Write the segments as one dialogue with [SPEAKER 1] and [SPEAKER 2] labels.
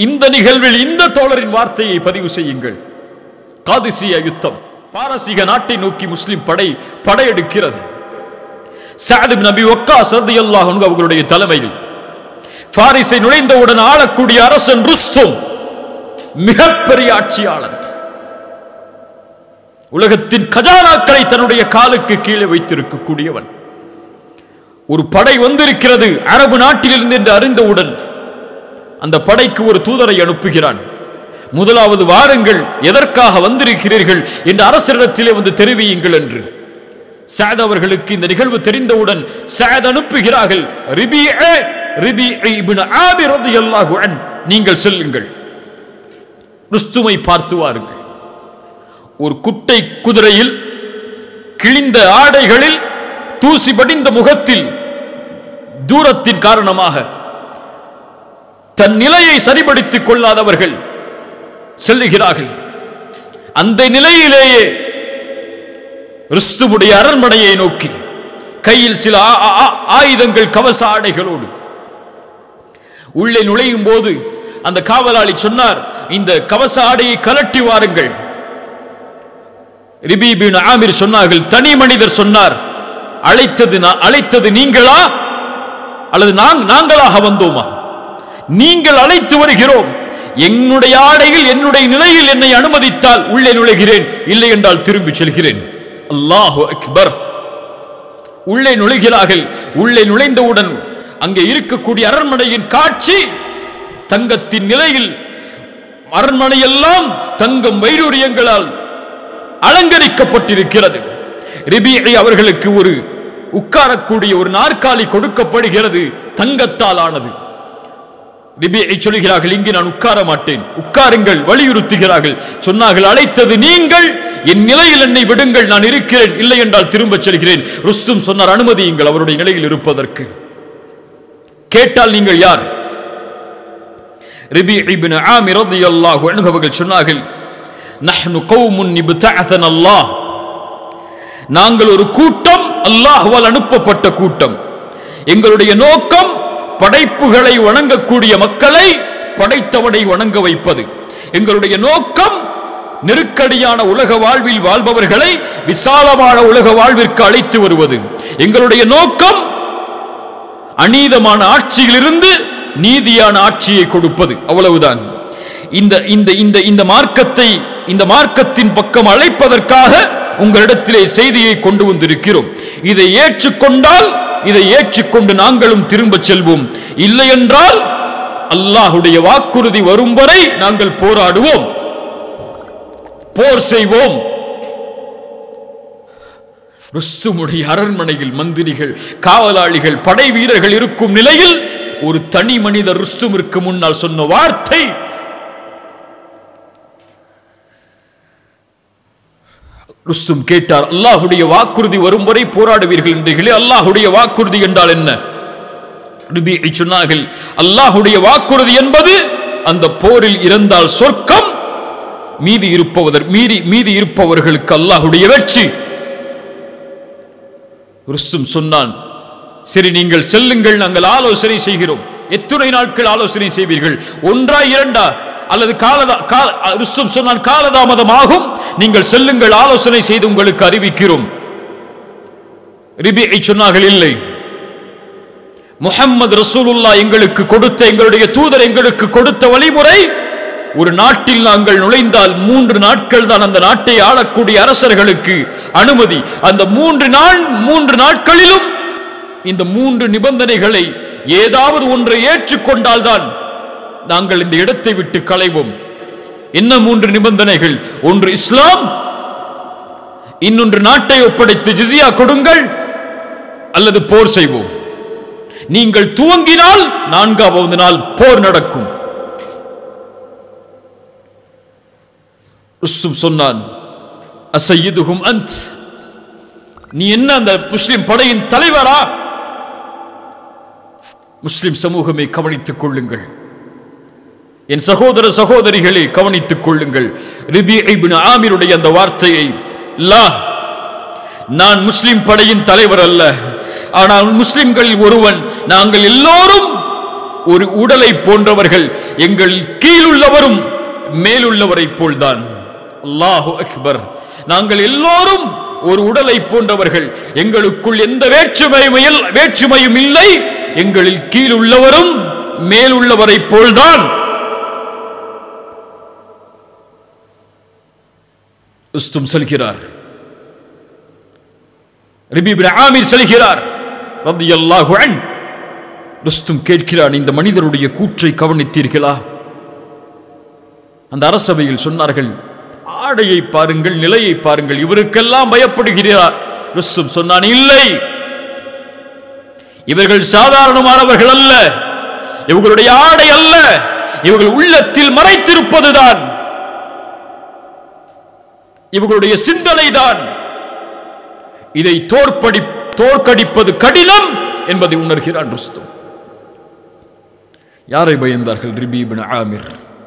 [SPEAKER 1] இந்த நிகழ்வில் இந்த தோழரின் வார்த்தையை பதிவு செய்யுங்கள் காதிசியா யுத்தம் பாரசீக நாட்டை நோக்கி முஸ்லிம் படை படையெடுக்கிறது சாதிப் நபி ஒக்காஸ் ரதியல்லாஹு அன்ஹு அவர்களுடைய தலைமையில் பாரிஸை நுழைந்தவுடன் ஆளக்கூடிய அரசன் ருஸ்தும் மிகப்பெரிய ஆட்சியாளர் உலகத்தின் கஜானாக்களை தன்னுடைய காலுக்கு கீழே வைத்திருக்கக்கூடியவன் ஒரு படை வந்திருக்கிறது அரபு நாட்டிலிருந்து என்று அறிந்தவுடன் அந்த படைக்கு ஒரு தூதரை அனுப்புகிறான் முதலாவது வாருங்கள் எதற்காக வந்திருக்கிறீர்கள் என்று அரசரிடத்திலே வந்து தெரிவியுங்கள் என்று சாத் அவர்களுக்கு இந்த நிகழ்வு தெரிந்தவுடன் சாத் அனுப்புகிறார்கள் ரிபிஏ ரிபிஏ இப்னு ஆமிர் ரலியல்லாஹு அன் நீங்கள் செல்லுங்கள் ருஸ்துமை பார்த்து வாருங்கள் ஒரு குட்டை குதிரையில் கிழிந்த ஆடைகளில் தூசி படிந்த முகத்தில் தூரத்தின் காரணமாக தன் நிலையை சரிபடுத்திக் கொள்ளாதவர்கள் செல்லுகிறார்கள் அந்த நிலையிலேயே ரிஸ்துவுடைய அரண்மனையை நோக்கி கையில் சில ஆ- ஆ- ஆ- ஆயுதங்கள் கவச ஆடைகளோடு உள்ளே நுழையும் போது அந்த காவலாளி சொன்னார் இந்த கவச ஆடையை கலட்டி வாருங்கள் ரிபி பின் ஆமிர் சொன்னார்கள் தனி மனிதர் சொன்னார் அழைத்தது நா- அழைத்தது நீங்களா அல்லது நாங்- நாங்களாக வந்தோமா நீங்கள் அழைத்து வருகிறோம் என்னுடைய ஆடையில் என்னுடைய நிலையில் என்னை அனுமதித்தால் உள்ளே நுழைகிறேன் இல்லை என்றால் திரும்பி செல்கிறேன் அல்லாஹு அக்பர் உள்ளே நுழைகிறார்கள் உள்ளே நுழைந்தவுடன் அங்கே இருக்கக்கூடிய அரண்மனையின் காட்சி தங்கத்தின் நிலையில் அரண்மனையெல்லாம் தங்கம் வைரூரியங்களால் அலங்கரிக்கப்பட்டிருக்கிறது ரிபிஐ அவர்களுக்கு ஒரு உட்காரக்கூடிய ஒரு நாற்காலி கொடுக்கப்படுகிறது தங்கத்தால் ஆனது ரிபியை சொல்கிறார்கள் இங்கு நான் உட்கார மாட்டேன் உட்காருங்கள் வலியுறுத்துகிறார்கள் சொன்னார்கள் அழைத்தது நீங்கள் என் நிலையில் என்னை விடுங்கள் நான் இருக்கிறேன் இல்லை என்றால் திரும்பச் செல்கிறேன் ருஸ்தும் சொன்னார் அனுமதியுங்கள் அவருடைய நிலையில் இருப்பதற்கு கேட்டால் நீங்கள் யார் ரிபி இப்னு ஆமிர் ரலியல்லாஹு அன்ஹு அவர்கள் சொன்னார்கள் நஹ்னு கௌமுன் இப்தஅஸன அல்லாஹ் நாங்கள் ஒரு கூட்டம் அல்லாஹ்வால் அனுப்பப்பட்ட கூட்டம் எங்களுடைய நோக்கம் படைப்புகளை வணங்கக்கூடிய மக்களை படைத்தவனை வணங்க வைப்பது எங்களுடைய நோக்கம் நெருக்கடியான உலக வாழ்வில் வாழ்பவர்களை விசாலமான உலக வாழ்விற்கு அழைத்து வருவது எங்களுடைய நோக்கம் அநீதமான ஆட்சியிலிருந்து நீதியான ஆட்சியை கொடுப்பது அவ்வளவுதான் இந்த இந்த இந்த இந்த மார்க்கத்தை இந்த மார்க்கத்தின் பக்கம் அழைப்பதற்காக உங்களிடத்திலே செய்தியை கொண்டு வந்திருக்கிறோம் இதை ஏற்றுக்கொண்டால் இதை ஏற்றுக்கொண்டு நாங்களும் திரும்ப செல்வோம் இல்லை என்றால் அல்லாஹுடைய வாக்குறுதி வரும் வரை நாங்கள் போராடுவோம் போர் செய்வோம் ருஸ்துமுடைய அரண்மனையில் மந்திரிகள் காவலாளிகள் படை வீரர்கள் இருக்கும் நிலையில் ஒரு தனி மனிதர் ருஸ்துமிற்கு முன்னால் சொன்ன வார்த்தை ருஸ்தும் கேட்டார் அல்லாஹுடைய வாக்குறுதி வரும் வரை போராடுவீர்கள் என்றீர்களே அல்லாஹுடைய வாக்குறுதி என்றால் என்ன ரிபியை சொன்னார்கள் அல்லாஹுடைய வாக்குறுதி என்பது அந்த போரில் இறந்தால் சொர்க்கம் மீதி இருப்பவர் மீறி மீதி இருப்பவர்களுக்கு அல்லாஹுடைய வெற்றி ருஸ்தும் சொன்னான் சரி நீங்கள் செல்லுங்கள் நாங்கள் ஆலோசனை செய்கிறோம் எத்துணை நாட்கள் ஆலோசனை செய்வீர்கள் ஒன்றா இரண்டா அல்லது காலதா கால ருஸ்தும் சொன்னான் காலதாமதமாகும் நீங்கள் செல்லுங்கள் ஆலோசனை செய்து உங்களுக்கு அறிவிக்கிறோம் ரிபியை சொன்னார்கள் இல்லை முஹம்மது ரசூலுல்லா எங்களுக்கு கொடுத்த எங்களுடைய தூதர் எங்களுக்கு கொடுத்த வழிமுறை ஒரு நாட்டில் நாங்கள் நுழைந்தால் மூன்று நாட்கள் தான் அந்த நாட்டை ஆளக்கூடிய அரசர்களுக்கு அனுமதி அந்த மூன்று நாள் மூன்று நாட்களிலும் இந்த மூன்று நிபந்தனைகளை ஏதாவது ஒன்றை ஏற்றுக்கொண்டால் தான் நாங்கள் இந்த இடத்தை விட்டு களைவோம் என்ன மூன்று நிபந்தனைகள் ஒன்று இஸ்லாம் இன்னொன்று நாட்டை ஒப்படைத்து ஜிசியா கொடுங்கள் அல்லது போர் செய்வோம் நீங்கள் துவங்கினால் நான்காவது நாள் போர் நடக்கும் ருஸ்தும் சொன்னான் அசையுதுகும் அந்த் நீ என்ன அந்த முஸ்லிம் படையின் தலைவரா முஸ்லிம் சமூகமே கவனித்துக் கொள்ளுங்கள் என் சகோதர சகோதரிகளை கவனித்துக் கொள்ளுங்கள் ரிபி இப்னு ஆமிருடைய அந்த வார்த்தையை லா நான் முஸ்லிம் படையின் தலைவர் அல்ல ஆனால் முஸ்லிம்களில் ஒருவன் நாங்கள் எல்லோரும் ஒரு உடலை போன்றவர்கள் எங்கள் கீழுள்ளவரும் மேலுள்ளவரை போல்தான் அல்லாஹு அக்பர் நாங்கள் எல்லோரும் ஒரு உடலை போன்றவர்கள் எங்களுக்குள் எந்த வேற்றுமையும் வேற்றுமையும் இல்லை எங்களில் கீழுள்ளவரும் மேலுள்ளவரை போல்தான் உஸ்தும் சொல்கிறார் ரிபிபின் ஆமீர் சொல்கிறார் ரத்தியல்லாஹு அன் ருஸ்தும் கேட்கிறான் இந்த மனிதருடைய கூற்றை கவனித்தீர்களா அந்த அரசவையில் சொன்னார்கள் ஆடையை பாருங்கள் நிலையை பாருங்கள் இவருக்கெல்லாம் பயப்படுகிறார் ருஸ்தும் சொன்னான் இல்லை இவர்கள் சாதாரணமானவர்கள் அல்ல இவர்களுடைய ஆடை அல்ல இவர்கள் உள்ளத்தில் மறைத்திருப்பதுதான் இவர்களுடைய சிந்தனை தான் இதை தோற்படி தோற்கடிப்பது கடினம் என்பதை உணர்கிறான் ருஸ்தும் யாரை பயந்தார்கள் ரிபீபின் ஆமிர்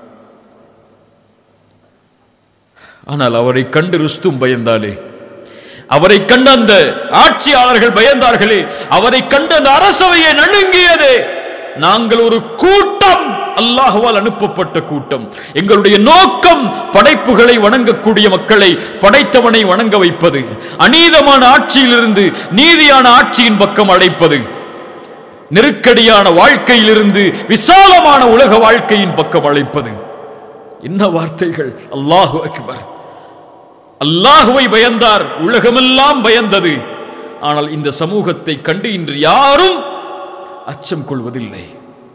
[SPEAKER 1] ஆனால் அவரை கண்டு ருஸ்தும் பயந்தாலே அவரை கண்ட அந்த ஆட்சியாளர்கள் பயந்தார்களே அவரை கண்ட அந்த அரசவையை நடுங்கியதே நாங்கள் ஒரு கூட்டம் அல்லாஹுவால் அனுப்பப்பட்ட கூட்டம் எங்களுடைய நோக்கம் படைப்புகளை வணங்கக்கூடிய மக்களை படைத்தவனை வணங்க வைப்பது அநீதமான ஆட்சியிலிருந்து நீதியான ஆட்சியின் பக்கம் அழைப்பது நெருக்கடியான வாழ்க்கையிலிருந்து விசாலமான உலக வாழ்க்கையின் பக்கம் அழைப்பது என்ன வார்த்தைகள் அல்லாஹு அக்பர் அல்லாஹுவை பயந்தார் உலகமெல்லாம் பயந்தது ஆனால் இந்த சமூகத்தை கண்டு இன்று யாரும் அச்சம் கொள்வதில்லை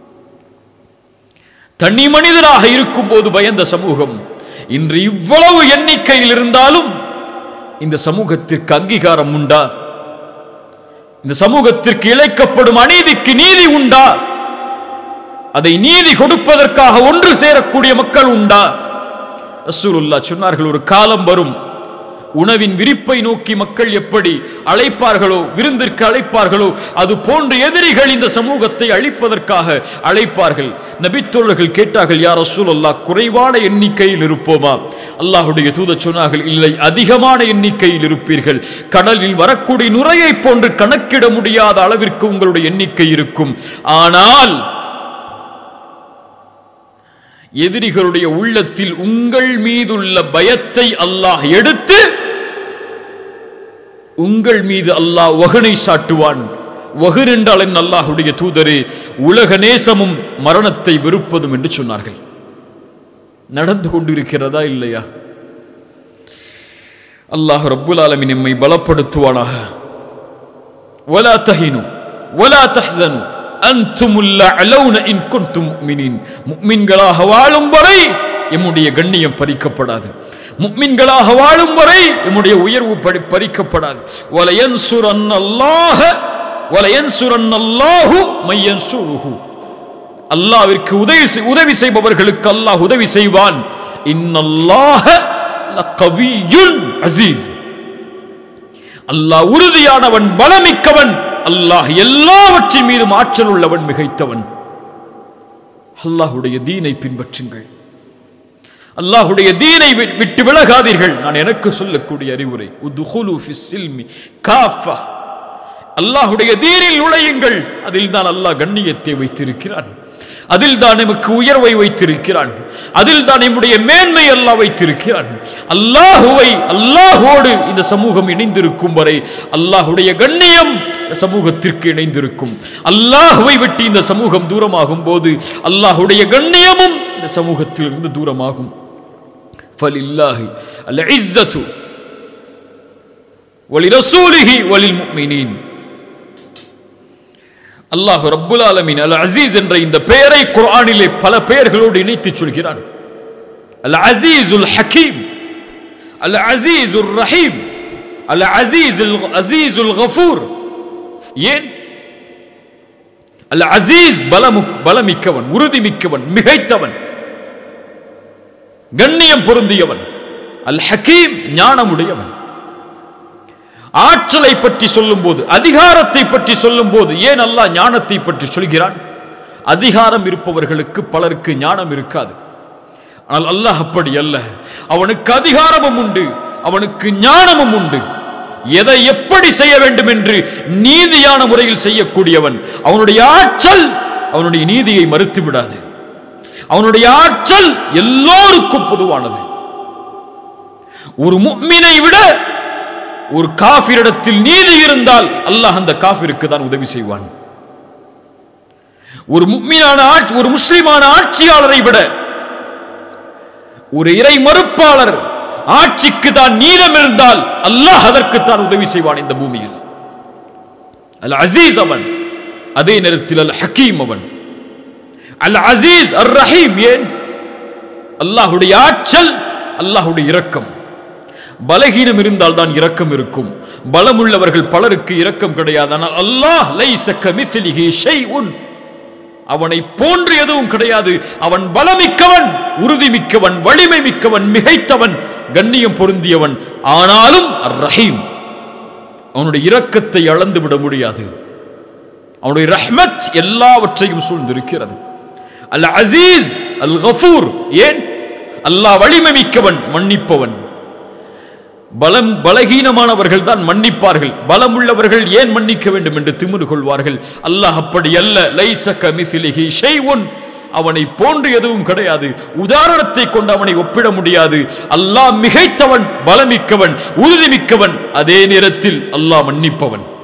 [SPEAKER 1] தனி மனிதராக இருக்கும் போது பயந்த சமூகம் இன்று இவ்வளவு எண்ணிக்கையில் இருந்தாலும் இந்த சமூகத்திற்கு அங்கீகாரம் உண்டா இந்த சமூகத்திற்கு இழைக்கப்படும் அநீதிக்கு நீதி உண்டா அதை நீதி கொடுப்பதற்காக ஒன்று சேரக்கூடிய மக்கள் உண்டா ரசூலுல்லா சொன்னார்கள் ஒரு காலம் வரும் உணவின் விரிப்பை நோக்கி மக்கள் எப்படி அழைப்பார்களோ விருந்திற்கு அழைப்பார்களோ அது போன்ற எதிரிகள் இந்த சமூகத்தை அழிப்பதற்காக அழைப்பார்கள் நபித்தோழர்கள் கேட்டார்கள் யார் ரசூல் அல்லாஹ் குறைவான எண்ணிக்கையில் இருப்போமா அல்லாஹுடைய தூத சொன்னார்கள் இல்லை அதிகமான எண்ணிக்கையில் இருப்பீர்கள் கடலில் வரக்கூடிய நுரையை போன்று கணக்கிட முடியாத அளவிற்கு உங்களுடைய எண்ணிக்கை இருக்கும் ஆனால் எதிரிகளுடைய உள்ளத்தில் உங்கள் மீதுள்ள பயத்தை அல்லாஹ் எடுத்து உங்கள் மீது அல்லாஹ் வகனை சாட்டுவான் வகுர் என்றால் என் அல்லாஹுடைய தூதரே உலக நேசமும் மரணத்தை வெறுப்பதும் என்று சொன்னார்கள் நடந்து கொண்டிருக்கிறதா இல்லையா அல்லாஹ் ரப்புல் ஆலமின் எம்மை பலப்படுத்துவானாக வலா தஹினு வலா தஹ்சனு அன்துமுல்ல அலௌன இன் குன்தும் முஃமினீன் முஃமின்களாக வாழும் வரை எம்முடைய கண்ணியம் பறிக்கப்படாது முஃமின்களாக வாழும் வரை எம்முடைய உயர்வு படி பறிக்கப்படாது வலயன்சுரன் அல்லாஹ வலயன்சுரன் அல்லாஹு மையன்சுருஹு அல்லாவிற்கு உதவி செய்- உதவி செய்பவர்களுக்கு அல்லாஹ் உதவி செய்வான் இன்னல்லாஹ லகவியுன் அசீஸ் அல்லாஹ் உறுதியானவன் பலமிக்கவன் அல்லாஹ் எல்லாவற்றின் மீதும் ஆற்றல் உள்ளவன் மிகைத்தவன் அல்லாஹுடைய தீனை பின்பற்றுங்கள் அல்லாஹுடைய தீனை வி- விட்டு விலகாதீர்கள் நான் எனக்கு சொல்லக்கூடிய அறிவுரை உதுகுலு ஃபிஸ் சில்மி காஃபா அல்லாஹுடைய தீனில் நுழையுங்கள் அதில் தான் அல்லாஹ் கண்ணியத்தை வைத்திருக்கிறான் அதில் தான் நமக்கு உயர்வை வைத்திருக்கிறான் அதில் தான் நம்முடைய மேன்மை அல்லாஹ் வைத்திருக்கிறான் அல்லாஹுவை அல்லாஹோடு இந்த சமூகம் இணைந்திருக்கும் வரை அல்லாஹுடைய கண்ணியம் இந்த சமூகத்திற்கு இணைந்திருக்கும் அல்லாஹுவை விட்டு இந்த சமூகம் தூரமாகும் போது அல்லாஹுடைய கண்ணியமும் இந்த சமூகத்திலிருந்து தூரமாகும் ஃபலில்லாஹி அல் இஸ்ஸத்து வலிரசூலிஹி வலில் முஃமினீன் அல்லாஹ் ரப்புல் ஆலமீன் அல் அசீஸ் என்ற இந்த பெயரை குர்ஆனிலே பல பெயர்களோடு இணைத்து சொல்கிறான் அல் அசீசுல் ஹக்கீம் அல் அசீசுர் ரஹீம் அல் அசீசுல் அசீசுல் கஃபூர் ஏன் அல் அசீஸ் பலமு பலமிக்கவன் உறுதிமிக்கவன் மிகைத்தவன் கண்ணியம் பொருந்தியவன் அல் ஹக்கீம் ஞானமுடையவன் ஆற்றலை பற்றி சொல்லும்போது அதிகாரத்தை பற்றி சொல்லும்போது ஏன் அல்லாஹ் ஞானத்தை பற்றி சொல்கிறான் அதிகாரம் இருப்பவர்களுக்கு பலருக்கு ஞானம் இருக்காது ஆனால் அல்லாஹ் அப்படி அல்ல அவனுக்கு அதிகாரமும் உண்டு அவனுக்கு ஞானமும் உண்டு எதை எப்படி செய்ய வேண்டும் என்று நீதியான முறையில் செய்யக்கூடியவன் அவனுடைய ஆற்றல் அவனுடைய நீதியை மறுத்து விடாது அவனுடைய ஆற்றல் எல்லோருக்கும் பொதுவானது ஒரு முக்மினை விட ஒரு காஃபிரிடத்தில் நீதி இருந்தால் அல்லாஹ் அந்த காஃபிருக்கு தான் உதவி செய்வான் ஒரு முக்மீனான ஆட்சி ஒரு முஸ்லிமான ஆட்சியாளரை விட ஒரு இறை மறுப்பாளர் ஆட்சிக்கு தான் நீதம் இருந்தால் அல்லாஹ் அதற்கு தான் உதவி செய்வான் இந்த பூமியில் அல் அசீஸ் அவன் அதே நேரத்தில் அல் ஹக்கீம் அவன் அல் அசீஸ் அர் ரஹீம் ஏன் அல்லாஹுடைய ஆற்றல் அல்லாஹுடைய இரக்கம் பலகீனம் இருந்தால் தான் இரக்கம் இருக்கும் பலமுள்ளவர்கள் பலருக்கு இரக்கம் கிடையாது ஆனால் அல்லாஹ் லைஸ கமித்லிஹி ஷைஉன் அவனை போன்று எதுவும் கிடையாது அவன் பலமிக்கவன் உறுதிமிக்கவன் வலிமை மிக்கவன் மிகைத்தவன் கண்ணியம் பொருந்தியவன் ஆனாலும் அர் ரஹீம் அவனுடைய இரக்கத்தை அளந்து விட முடியாது அவனுடைய ரஹ்மத் எல்லாவற்றையும் சூழ்ந்திருக்கிறது அல் அசீஸ் அல் கஃபூர் ஏன் அல்லாஹ் வலிமை மிக்கவன் மன்னிப்பவன் பலம் பலகீனமானவர்கள் தான் மன்னிப்பார்கள் பலம் உள்ளவர்கள் ஏன் மன்னிக்க வேண்டும் என்று திமிரு கொள்வார்கள் அல்லாஹ் அப்படி அல்ல லைசக மிசிலிஹி ஷைஉன் அவனை போன்று எதுவும் கிடையாது உதாரணத்தை கொண்டு அவனை ஒப்பிட முடியாது அல்லாஹ் மிகைத்தவன் பலமிக்கவன் உறுதிமிக்கவன் அதே நேரத்தில் அல்லாஹ் மன்னிப்பவன்